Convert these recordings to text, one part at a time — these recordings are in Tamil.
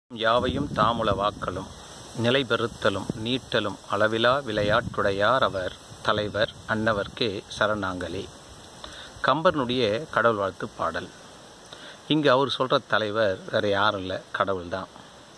யாவையும் தாமுல வாக்களும் நிலைபெறுத்தலும் நீட்டலும் அளவிலா விளையாட்டுடையார் அவர் தலைவர் அன்னவர்க்கே சரணாங்கலே கம்பர்னுடைய கடவுள் வாழ்த்து பாடல் இங்கு அவர் சொல்கிற தலைவர் வேறு யாரும் இல்லை கடவுள் தான்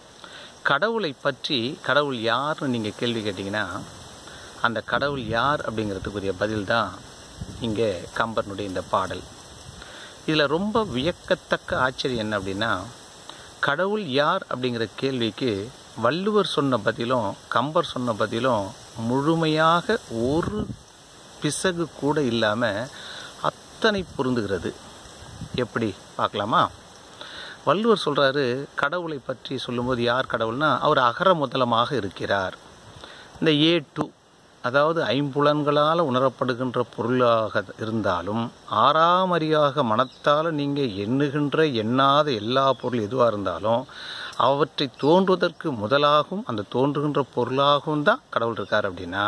கடவுளை பற்றி கடவுள் யார்னு நீங்கள் கேள்வி கேட்டிங்கன்னா அந்த கடவுள் யார் அப்படிங்கிறதுக்குரிய பதில் தான் இங்கே கம்பர்னுடைய இந்த பாடல் இதில் ரொம்ப வியக்கத்தக்க ஆச்சரியம் என்ன அப்படின்னா கடவுள் யார் அப்படிங்கிற கேள்விக்கு வள்ளுவர் சொன்ன பதிலும் கம்பர் சொன்ன பதிலும் முழுமையாக ஒரு பிசகு கூட இல்லாமல் அத்தனை பொருந்துகிறது எப்படி பார்க்கலாமா வள்ளுவர் சொல்கிறாரு கடவுளை பற்றி சொல்லும்போது யார் கடவுள்னா அவர் அகர முதலமாக இருக்கிறார் இந்த ஏ டூ அதாவது ஐம்புலன்களால் உணரப்படுகின்ற பொருளாக இருந்தாலும் ஆறாமறியாக மனத்தால் நீங்கள் எண்ணுகின்ற எண்ணாத எல்லா பொருள் எதுவாக இருந்தாலும் அவற்றை தோன்றுவதற்கு முதலாகவும் அந்த தோன்றுகின்ற பொருளாகவும் தான் கடவுள் இருக்கார் அப்படின்னா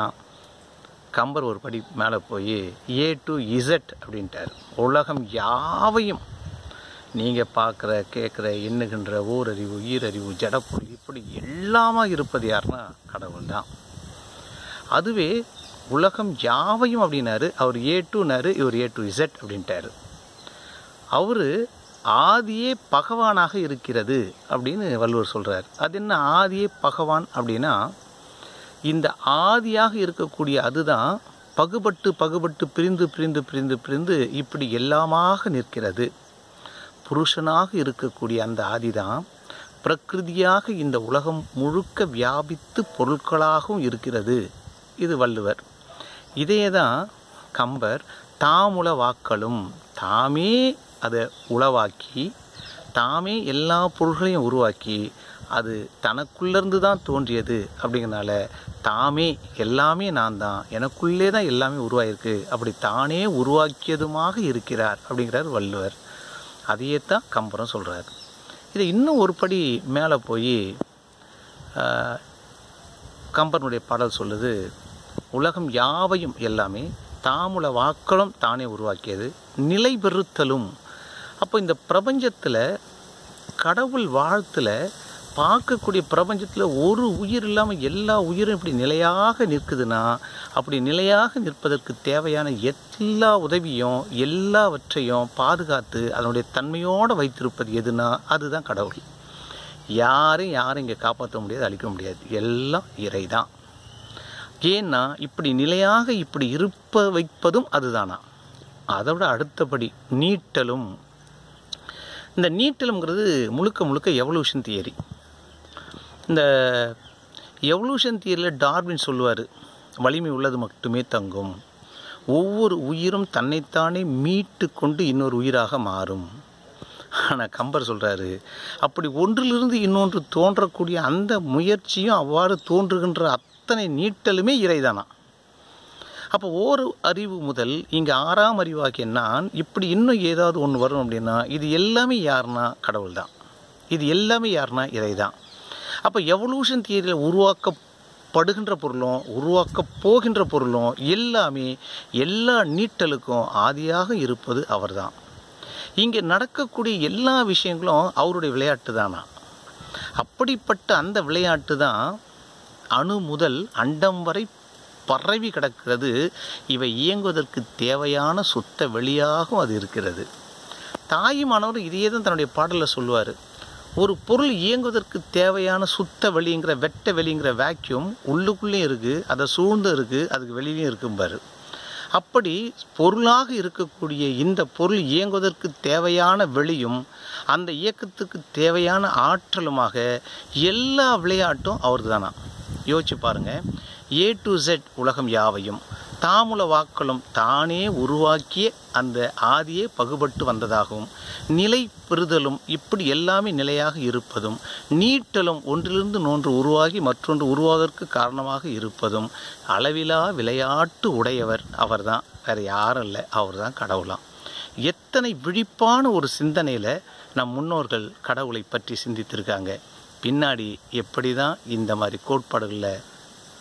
கம்பர் ஒரு படி மேலே போய் ஏ டு இசட் அப்படின்ட்டார் உலகம் யாவையும் நீங்கள் பார்க்குற கேட்குற எண்ணுகின்ற ஓரறிவு ஈரறிவு ஜடப்பொருள் இப்படி எல்லாமா இருப்பது யாருன்னா கடவுள் தான் அதுவே உலகம் யாவையும் அப்படின்னாரு அவர் ஏ டூனாரு இவர் ஏ டு இசட் அப்படின்ட்டாரு அவர் ஆதியே பகவானாக இருக்கிறது அப்படின்னு வள்ளுவர் சொல்கிறார் அது என்ன ஆதியே பகவான் அப்படின்னா இந்த ஆதியாக இருக்கக்கூடிய அதுதான் பகுபட்டு பகுபட்டு பிரிந்து பிரிந்து பிரிந்து பிரிந்து இப்படி எல்லாமாக நிற்கிறது புருஷனாக இருக்கக்கூடிய அந்த ஆதிதான் பிரகிருதியாக இந்த உலகம் முழுக்க வியாபித்து பொருட்களாகவும் இருக்கிறது இது வள்ளுவர் இதே தான் கம்பர் தாமுல வாக்களும் தாமே அதை உளவாக்கி தாமே எல்லா பொருள்களையும் உருவாக்கி அது தனக்குள்ளேருந்து தான் தோன்றியது அப்படிங்கிறனால தாமே எல்லாமே நான் தான் எனக்குள்ளே தான் எல்லாமே உருவாயிருக்கு அப்படி தானே உருவாக்கியதுமாக இருக்கிறார் அப்படிங்கிறார் வள்ளுவர் அதையே தான் கம்பரம் சொல்கிறார் இதை இன்னும் ஒரு படி மேலே போய் கம்பனுடைய பாடல் சொல்லுது உலகம் யாவையும் எல்லாமே தாமுல வாக்களும் தானே உருவாக்கியது நிலை பெறுத்தலும் அப்போ இந்த பிரபஞ்சத்தில் கடவுள் வாழ்த்தில் பார்க்கக்கூடிய பிரபஞ்சத்தில் ஒரு உயிர் இல்லாமல் எல்லா உயிரும் இப்படி நிலையாக நிற்குதுன்னா அப்படி நிலையாக நிற்பதற்கு தேவையான எல்லா உதவியும் எல்லாவற்றையும் பாதுகாத்து அதனுடைய தன்மையோடு வைத்திருப்பது எதுனா அதுதான் கடவுள் யாரையும் யாரும் இங்கே காப்பாற்ற முடியாது அழிக்க முடியாது எல்லாம் இறை தான் ஏன்னா இப்படி நிலையாக இப்படி இருப்ப வைப்பதும் அதுதானா அதை விட அடுத்தபடி நீட்டலும் இந்த நீட்டலுங்கிறது முழுக்க முழுக்க எவல்யூஷன் தியரி இந்த எவல்யூஷன் தியரியில் டார்வின் சொல்லுவார் வலிமை உள்ளது மட்டுமே தங்கும் ஒவ்வொரு உயிரும் தன்னைத்தானே மீட்டு கொண்டு இன்னொரு உயிராக மாறும் ஆனால் கம்பர் சொல்கிறாரு அப்படி ஒன்றிலிருந்து இன்னொன்று தோன்றக்கூடிய அந்த முயற்சியும் அவ்வாறு தோன்றுகின்ற அத்தனை நீட்டலுமே இறைதானா அப்போ ஓர் அறிவு முதல் இங்கே ஆறாம் அறிவாகிய நான் இப்படி இன்னும் ஏதாவது ஒன்று வரும் அப்படின்னா இது எல்லாமே யாருன்னா கடவுள் தான் இது எல்லாமே யாருன்னா இறை தான் அப்போ எவல்யூஷன் தியரியில் உருவாக்கப்படுகின்ற பொருளும் உருவாக்க போகின்ற பொருளும் எல்லாமே எல்லா நீட்டலுக்கும் ஆதியாக இருப்பது அவர்தான் இங்கே நடக்கக்கூடிய எல்லா விஷயங்களும் அவருடைய விளையாட்டு தானா அப்படிப்பட்ட அந்த விளையாட்டு தான் அணு முதல் அண்டம் வரை பரவி கிடக்கிறது இவை இயங்குவதற்கு தேவையான சுத்த வெளியாகவும் அது இருக்கிறது தாயுமானவர் இதையே தான் தன்னுடைய பாடலில் சொல்லுவார் ஒரு பொருள் இயங்குவதற்கு தேவையான சுத்த வெளிங்கிற வெட்ட வெளிங்கிற வேக்யூம் உள்ளுக்குள்ளேயும் இருக்குது அதை சூழ்ந்து இருக்குது அதுக்கு வெளியிலையும் இருக்கும்பாரு அப்படி பொருளாக இருக்கக்கூடிய இந்த பொருள் இயங்குவதற்கு தேவையான வெளியும் அந்த இயக்கத்துக்கு தேவையான ஆற்றலுமாக எல்லா விளையாட்டும் அவர் தானா யோசிச்சு பாருங்கள் ஏ டு செட் உலகம் யாவையும் தாமுல வாக்களும் தானே உருவாக்கிய அந்த ஆதியே பகுபட்டு வந்ததாகவும் நிலை பெறுதலும் இப்படி எல்லாமே நிலையாக இருப்பதும் நீட்டலும் ஒன்றிலிருந்து நோன்று உருவாகி மற்றொன்று உருவாவதற்கு காரணமாக இருப்பதும் அளவிலா விளையாட்டு உடையவர் அவர்தான் வேறு யாரும் இல்லை அவர் தான் கடவுளாம் எத்தனை விழிப்பான ஒரு சிந்தனையில் நம் முன்னோர்கள் கடவுளை பற்றி சிந்தித்திருக்காங்க பின்னாடி எப்படி தான் இந்த மாதிரி கோட்பாடுகளில்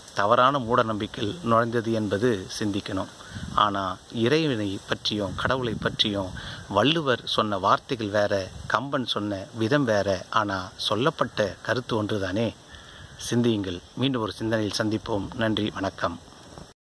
தவறான மூட நம்பிக்கையில் நுழைந்தது என்பது சிந்திக்கணும் ஆனால் இறைவனை பற்றியும் கடவுளை பற்றியும் வள்ளுவர் சொன்ன வார்த்தைகள் வேற கம்பன் சொன்ன விதம் வேற ஆனால் சொல்லப்பட்ட கருத்து ஒன்றுதானே சிந்தியுங்கள் மீண்டும் ஒரு சிந்தனையில் சந்திப்போம் நன்றி வணக்கம்